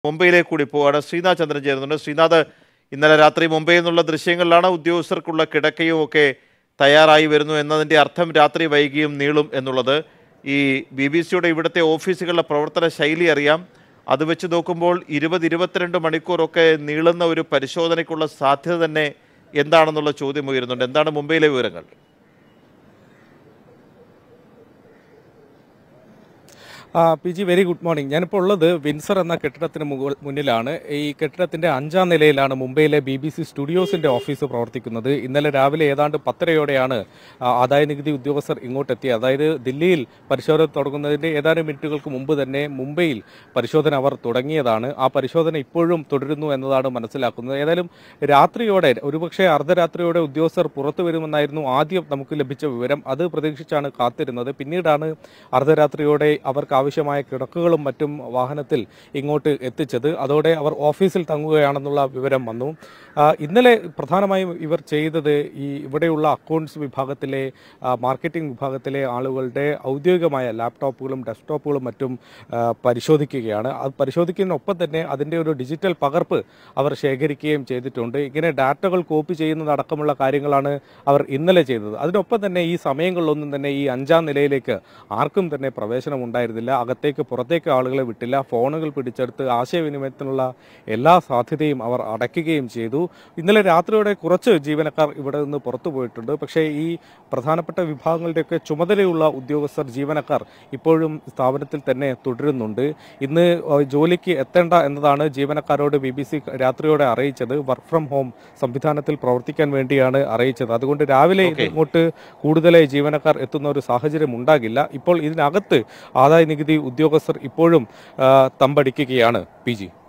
മുംബൈയിലേക്ക് കൂടി പോവുകയാണ് ശ്രീനാഥ് ചന്ദ്രൻ ചേരുന്നുണ്ട് ശ്രീനാഥ് ഇന്നലെ രാത്രി മുംബൈയിൽ നിന്നുള്ള ദൃശ്യങ്ങളിലാണ് ഉദ്യോഗസ്ഥർക്കുള്ള കിടക്കയും ഒക്കെ തയ്യാറായി വരുന്നു എന്നതിൻ്റെ അർത്ഥം രാത്രി വൈകിയും നീളും എന്നുള്ളത് ഈ ബി ബി സിയുടെ ഇവിടുത്തെ ഓഫീസുകളുടെ പ്രവർത്തന ശൈലി അറിയാം അത് വെച്ച് നോക്കുമ്പോൾ ഇരുപത് ഇരുപത്തിരണ്ട് മണിക്കൂറൊക്കെ നീളുന്ന ഒരു പരിശോധനയ്ക്കുള്ള സാധ്യത തന്നെ എന്താണെന്നുള്ള ചോദ്യം ഉയരുന്നുണ്ട് എന്താണ് മുംബൈയിലെ വിവരങ്ങൾ ആ, P G very good morning ഞാനിപ്പോൾ ഉള്ളത് വിൻസർ എന്ന കെട്ടിടത്തിന് മുകൾ മുന്നിലാണ് ഈ കെട്ടിടത്തിന്റെ അഞ്ചാം നിലയിലാണ് മുംബൈയിലെ ബി ബി സി സ്റ്റുഡിയോസിന്റെ ഓഫീസ് പ്രവർത്തിക്കുന്നത് ഇന്നലെ രാവിലെ ഏതാണ്ട് പത്തരയോടെയാണ് ആ, ആദായ നികുതി ഉദ്യോഗസ്ഥർ ഇങ്ങോട്ട് എത്തിയത് അതായത് ദില്ലിയിൽ പരിശോധന തുടങ്ങുന്നതിന്റെ ഏതാനും മിനിറ്റുകൾക്ക് മുമ്പ് തന്നെ മുംബൈയിൽ പരിശോധന അവർ തുടങ്ങിയതാണ് ആ പരിശോധന ഇപ്പോഴും തുടരുന്നു എന്നതാണ് മനസ്സിലാക്കുന്നത് ഏതായാലും രാത്രിയോടെ ഒരുപക്ഷെ അർദ്ധരാത്രിയോടെ ഉദ്യോഗസ്ഥർ പുറത്തു വരുമെന്നായിരുന്നു ആദ്യം നമുക്ക് ലഭിച്ച വിവരം അത് പ്രതീക്ഷിച്ചാണ് കാത്തിരുന്നത് പിന്നീടാണ് അർദ്ധരാത്രിയോടെ അവർക്ക് ആവശ്യമായ കിടക്കുകളും മറ്റും വാഹനത്തിൽ ഇങ്ങോട്ട് എത്തിച്ചത് അതോടെ അവർ ഓഫീസിൽ തങ്ങുകയാണെന്നുള്ള വിവരം വന്നു ആ, ഇന്നലെ പ്രധാനമായും ഇവർ ചെയ്തത് ഈ ഇവിടെയുള്ള അക്കൗണ്ട്സ് വിഭാഗത്തിലെ ആ, മാർക്കറ്റിംഗ് വിഭാഗത്തിലെ ആളുകളുടെ ഔദ്യോഗികമായ ലാപ്ടോപ്പുകളും ഡെസ്ക്ടോപ്പുകളും മറ്റും ആ, പരിശോധിക്കുകയാണ് അത് പരിശോധിക്കുന്നതിനൊപ്പം തന്നെ അതിൻ്റെ ഒരു ഡിജിറ്റൽ പകർപ്പ് അവർ ശേഖരിക്കുകയും ചെയ്തിട്ടുണ്ട് ഇങ്ങനെ ഡാറ്റകൾ കോപ്പി ചെയ്യുന്നതടക്കമുള്ള കാര്യങ്ങളാണ് അവർ ഇന്നലെ ചെയ്തത് അതിനൊപ്പം തന്നെ ഈ സമയങ്ങളിലൊന്നും തന്നെ ഈ അഞ്ചാം നിലയിലേക്ക് ആർക്കും തന്നെ പ്രവേശനം ഉണ്ടായിരുന്നില്ല അകത്തേക്ക് പുറത്തേക്ക് ആളുകളെ വിട്ടില്ല ഫോണുകൾ പിടിച്ചെടുത്ത് ആശയവിനിമയത്തിനുള്ള എല്ലാ സാധ്യതയും അവർ അടയ്ക്കുകയും ചെയ്തു ഇന്നലെ രാത്രിയോടെ കുറച്ച് ജീവനക്കാർ ഇവിടെ നിന്ന് പുറത്തു പോയിട്ടുണ്ട് പക്ഷേ ഈ പ്രധാനപ്പെട്ട വിഭാഗങ്ങളുടെയൊക്കെ ചുമതലയുള്ള ഉദ്യോഗസ്ഥർ ജീവനക്കാർ ഇപ്പോഴും സ്ഥാപനത്തിൽ തന്നെ തുടരുന്നുണ്ട് ഇന്ന് ഏഹ്, ജോലിക്ക് എത്തേണ്ട എന്നതാണ് ജീവനക്കാരോട് ബി ബി സി രാത്രിയോടെ അറിയിച്ചത് വർക്ക് ഫ്രം ഹോം സംവിധാനത്തിൽ പ്രവർത്തിക്കാൻ വേണ്ടിയാണ് അറിയിച്ചത് അതുകൊണ്ട് രാവിലെ Okay. ഇങ്ങോട്ട് കൂടുതലായി ജീവനക്കാർ എത്തുന്ന ഒരു സാഹചര്യം ഉണ്ടാകില്ല ഇപ്പോൾ ഇതിനകത്ത് ആദായ നികുതി ഉദ്യോഗസ്ഥർ ഇപ്പോഴും ആ, തമ്പടിക്കുകയാണ് പി ജി